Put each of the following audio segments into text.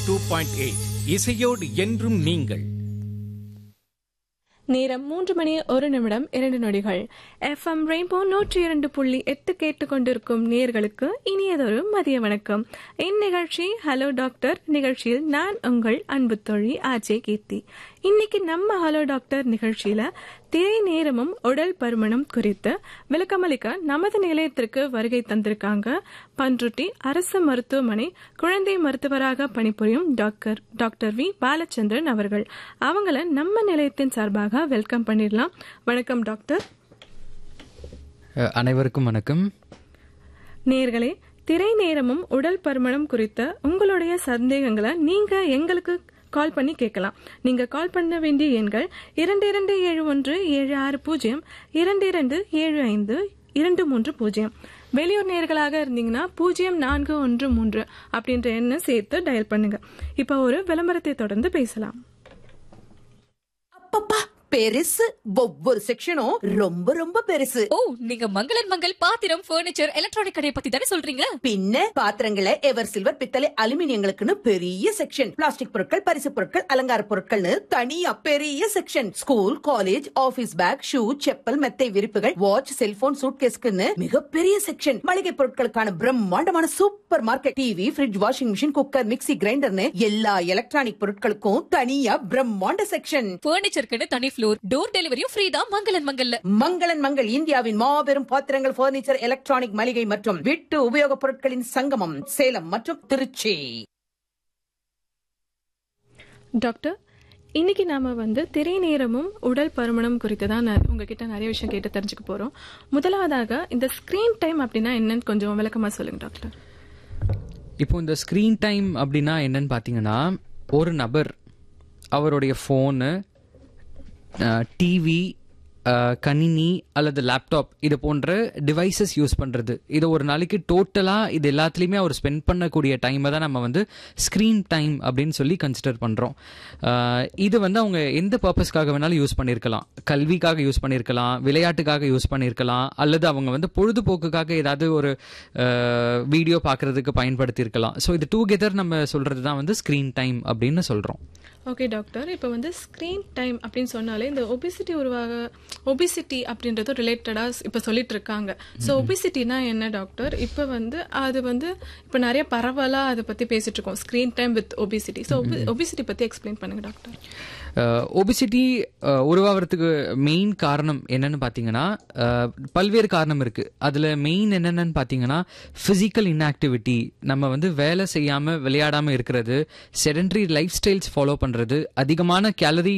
two point eight இசையோடு என்றும் நீங்கள் நேரம் மூன்று மணி ஒரு நிமிடம் இரண்டு நொடிகள் எஃப்எம் ரெயின்போ நூற்றி இரண்டு புள்ளி எட்டு கேட்டுக்கொண்டிருக்கும் நேர்களுக்கு இனியதொரு மதிய வணக்கம் இந்நிகழ்ச்சி ஹலோ டாக்டர் நிகழ்ச்சியில் நான் உங்கள் அன்பு தோழி ஆஜே கீர்த்தி இன்னைக்கு நம்ம ஹலோ டாக்டர் நிகழ்ச்சியில திரை நேரமும் உடல் பருமனும் குறித்து விளக்கமளிக்க நமது நிலையத்திற்கு வருகை தந்திருக்காங்க பன்ருட்டி அரசு மருத்துவமனை குழந்தை மருத்துவராக பணிபுரியும் டாக்டர் டாக்டர் வி பாலச்சந்திரன் அவர்கள் அவங்கள நம்ம நிலையத்தின் சார்பாக வெல்கம் பண்ணிடலாம் வணக்கம் டாக்டர் அஹ், அனைவருக்கும் வணக்கம் நேர்களே திரை நேரமும் உடல் பருமனும் குறித்த உங்களுடைய சந்தேகங்களை நீங்க எங்களுக்கு கால் பண்ணி கேட்கலாம் நீங்க கால் பண்ண வேண்டிய எண்கள் இரண்டு இரண்டு ஏழு ஒன்று ஏழு ஆறு பூஜ்ஜியம் இரண்டு இரண்டு ஏழு ஐந்து இரண்டு மூன்று பூஜ்ஜியம் வெளியூர் நேர்களாக இருந்தீங்கன்னா பூஜ்ஜியம் நான்கு ஒன்று மூன்று அப்படின்ற எண்ணை சேர்த்து டயல் பண்ணுங்க இப்போ ஒரு விளம்பரத்தை தொடர்ந்து பேசலாம் அப்பப்பா பெருசு ஒவ்வொரு செக்ஷனும் ரொம்ப ரொம்ப பெருசு ஓ நீங்க மங்களன் மங்கள் பாத்திரம் பர்னிச்சர் எலக்ட்ரானிக் கடையை பத்தி தானே சொல்றீங்க பின்ன பாத்திரங்களை எவர் சில்வர் பித்தளை அலுமினியங்களுக்குன்னு பெரிய செக்ஷன் பிளாஸ்டிக் பொருட்கள் பரிசு பொருட்கள் அலங்கார பொருட்கள்னு தனியா பெரிய section school college office bag shoe chappal மெத்தை விரிப்புகள் வாட்ச் செல்போன் சூட்கேஸ்க்குன்னு மிகப்பெரிய செக்ஷன் மளிகை பொருட்களுக்கான பிரம்மாண்டமான super market TV fridge washing machine cooker mixie கிரைண்டர்னு எல்லா எலக்ட்ரானிக் பொருட்களுக்கும் தனியா பிரம்மாண்ட செக்ஷன் பர்னிச்சருக்குன்னு தனி ஃப்ளோர் டோர் டெலிவரியும் ஃப்ரீ தான் மங்களன் மங்கல்ல மங்களன் மங்கள் இந்தியாவின் மாபெரும் பாத்திரங்கள் பர்னிச்சர் எலக்ட்ரானிக் மளிகை மற்றும் வீட்டு உபயோகப் பொருட்களின் சங்கமம் சேலம் மற்றும் திருச்சி டாக்டர் இன்னைக்கு நாம வந்து திரை நேரமும் உடல் பருமனும் குறித்து தான் நான் உங்ககிட்ட நிறைய விஷயம் கேட்டு தெரிஞ்சுக்க போறோம் முதலாவதாக இந்த ஸ்கிரீன் டைம் அப்படின்னா என்னன்னு கொஞ்சம் விளக்கமா சொல்லுங்க டாக்டர் இப்போ இந்த ஸ்க்ரீன் டைம் அப்படின்னா என்னன்னு பார்த்தீங்கன்னா ஒரு நபர் அவருடைய ஃபோனு டிவி கணினி அல்லது லேப்டாப் இது போன்ற டிவைசஸ் யூஸ் பண்ணுறது இது ஒரு நாளைக்கு டோட்டலாக இது எல்லாத்துலேயுமே அவர் ஸ்பெண்ட் பண்ணக்கூடிய டைமை தான் நம்ம வந்து ஸ்க்ரீன் டைம் அப்படின்னு சொல்லி கன்சிடர் பண்ணுறோம் இது வந்து அவங்க எந்த பர்பஸ்க்காக வேணாலும் யூஸ் பண்ணியிருக்கலாம் கல்விக்காக யூஸ் பண்ணியிருக்கலாம் விளையாட்டுக்காக யூஸ் பண்ணியிருக்கலாம் அல்லது அவங்க வந்து பொழுதுபோக்குக்காக ஏதாவது ஒரு வீடியோ பார்க்குறதுக்கு பயன்படுத்தியிருக்கலாம் ஸோ இது டூகெதர் நம்ம சொல்கிறது தான் வந்து ஸ்க்ரீன் டைம் அப்படின்னு சொல்கிறோம் ஓகே டாக்டர் இப்போ வந்து ஸ்க்ரீன் டைம் அப்படின்னு சொன்னாலே இந்த ஒபிசிட்டி உருவாக ஒபிசிட்டி அப்படின்றது ரிலேட்டடாக இப்போ சொல்லிட்டு இருக்காங்க ஸோ ஒபிசிட்டினா என்ன டாக்டர் இப்போ வந்து அது வந்து இப்போ நிறைய பரவலாக அதை பற்றி பேசிட்டு இருக்கோம் screen time with obesity so obesity பற்றி எக்ஸ்பிளைன் பண்ணுங்க டாக்டர் ஒபிசிட்டி உருவாகிறதுக்கு மெயின் காரணம் என்னன்னு பார்த்தீங்கன்னா அஹ், பல்வேறு காரணம் இருக்குது அதில் மெயின் என்னென்னு பார்த்தீங்கன்னா ஃபிசிக்கல் இன்ஆக்டிவிட்டி நம்ம வந்து வேலை செய்யாமல் விளையாடாமல் இருக்கிறது செடன்ட்ரி லைஃப் ஸ்டைல்ஸ் ஃபாலோ பண்ணுறது அதிகமான கேலரி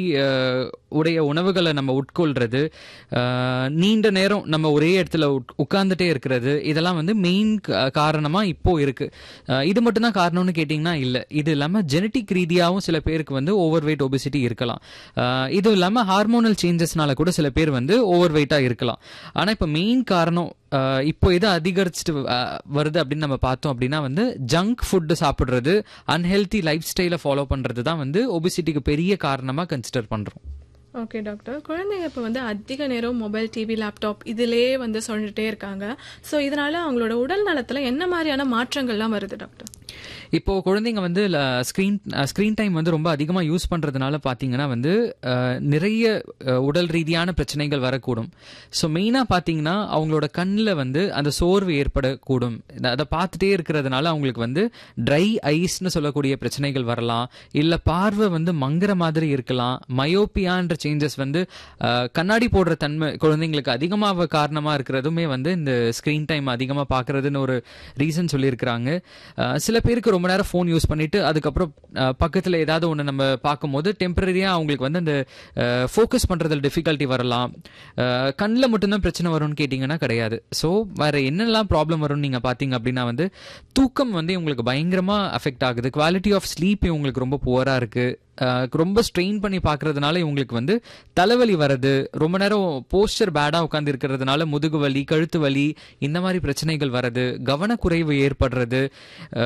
உடைய உணவுகளை நம்ம உட்கொள்றது அஹ், நீண்ட நேரம் நம்ம ஒரே இடத்துல உட்- உட்கார்ந்துட்டே இருக்கிறது இதெல்லாம் வந்து மெயின் காரணமாக இப்போ இருக்குது இது மட்டும்தான் காரணம்னு கேட்டிங்கன்னா இல்லை இது இல்லாமல் ஜெனட்டிக் ரீதியாகவும் சில பேருக்கு வந்து ஓவர் வெயிட் ஒபிசிட்டி இருக்கலாம் அஹ் இது இல்லாமல் ஹார்மோனல் சேஞ்சஸ்னால கூட சில பேர் வந்து ஓவர் வெயிட்டாக இருக்கலாம் ஆனால் இப்போ மெயின் காரணம் அஹ் இப்போ எது அதிகரிச்சுட்டு அஹ், வருது அப்படின்னு நம்ம பார்த்தோம் அப்படின்னா வந்து ஜங்க் ஃபுட்டு சாப்பிட்றது அன்ஹெல்தி லைஃப் ஸ்டைலை ஃபாலோ பண்ணுறது தான் வந்து ஒபிசிட்டிக்கு பெரிய காரணமாக கன்சிடர் பண்ணுறோம் ஓகே டாக்டர் குழந்தைங்க இப்போ வந்து அதிக நேரம் மொபைல் டிவி லேப்டாப் இதிலே வந்து சொல்லிட்டே இருக்காங்க ஸோ இதனால அவங்களோட உடல் நலத்துல என்ன மாதிரியான மாற்றங்கள்லாம் வருது டாக்டர் இப்போ குழந்தைங்க வந்து ஸ்க்ரீன் ஸ்க்ரீன் டைம் வந்து ரொம்ப அதிகமாக யூஸ் பண்ணுறதுனால பார்த்தீங்கன்னா வந்து அஹ், நிறைய அஹ், உடல் ரீதியான பிரச்சனைகள் வரக்கூடும் ஸோ மெயினாக பார்த்தீங்கன்னா அவங்களோட கண்ணில் வந்து அந்த சோர்வு ஏற்படக்கூடும் இத- அதை பார்த்துட்டே இருக்கிறதுனால அவங்களுக்கு வந்து ட்ரை ஐஸ்னு சொல்லக்கூடிய பிரச்சனைகள் வரலாம் இல்லை பார்வை வந்து மங்குற மாதிரி இருக்கலாம் மயோப்பியான்ற சேஞ்சஸ் வந்து அஹ், கண்ணாடி போடுற தன்மை குழந்தைங்களுக்கு அதிகமாக காரணமாக இருக்கிறதுமே வந்து இந்த ஸ்க்ரீன் டைம் அதிகமாக பார்க்கறதுன்னு ஒரு ரீசன் சொல்லியிருக்கிறாங்க அஹ், சில பேருக்கு ரொம்ப நேரம் ஃபோன் யூஸ் பண்ணிட்டு அதுக்கப்புறம் அஹ், பக்கத்துல ஏதாவது ஒன்று நம்ம பார்க்கும்போது டெம்பரரியா அவங்களுக்கு வந்து அந்த ஃபோக்கஸ் பண்றதுல டிஃபிகல்ட்டி வரலாம் கண்ணில் மட்டும்தான் பிரச்சனை வரும்னு கேட்டிங்கன்னா கிடையாது ஸோ வேற என்னெல்லாம் ப்ராப்ளம் வரும்னு நீங்க பார்த்தீங்க அப்படின்னா வந்து தூக்கம் வந்து உங்களுக்கு பயங்கரமா அஃபெக்ட் ஆகுது குவாலிட்டி ஆஃப் ஸ்லீப் உங்களுக்கு ரொம்ப புவரா இருக்கு அஹ், ரொம்ப ஸ்ட்ரெயின் பண்ணி பார்க்கறதுனால இவங்களுக்கு வந்து தலைவலி வருது ரொம்ப நேரம் போஸ்டர் பேடாக உட்காந்து இருக்கிறதுனால முதுகு வலி கழுத்து வலி இந்த மாதிரி பிரச்சனைகள் வருது கவனக்குறைவு ஏற்படுறது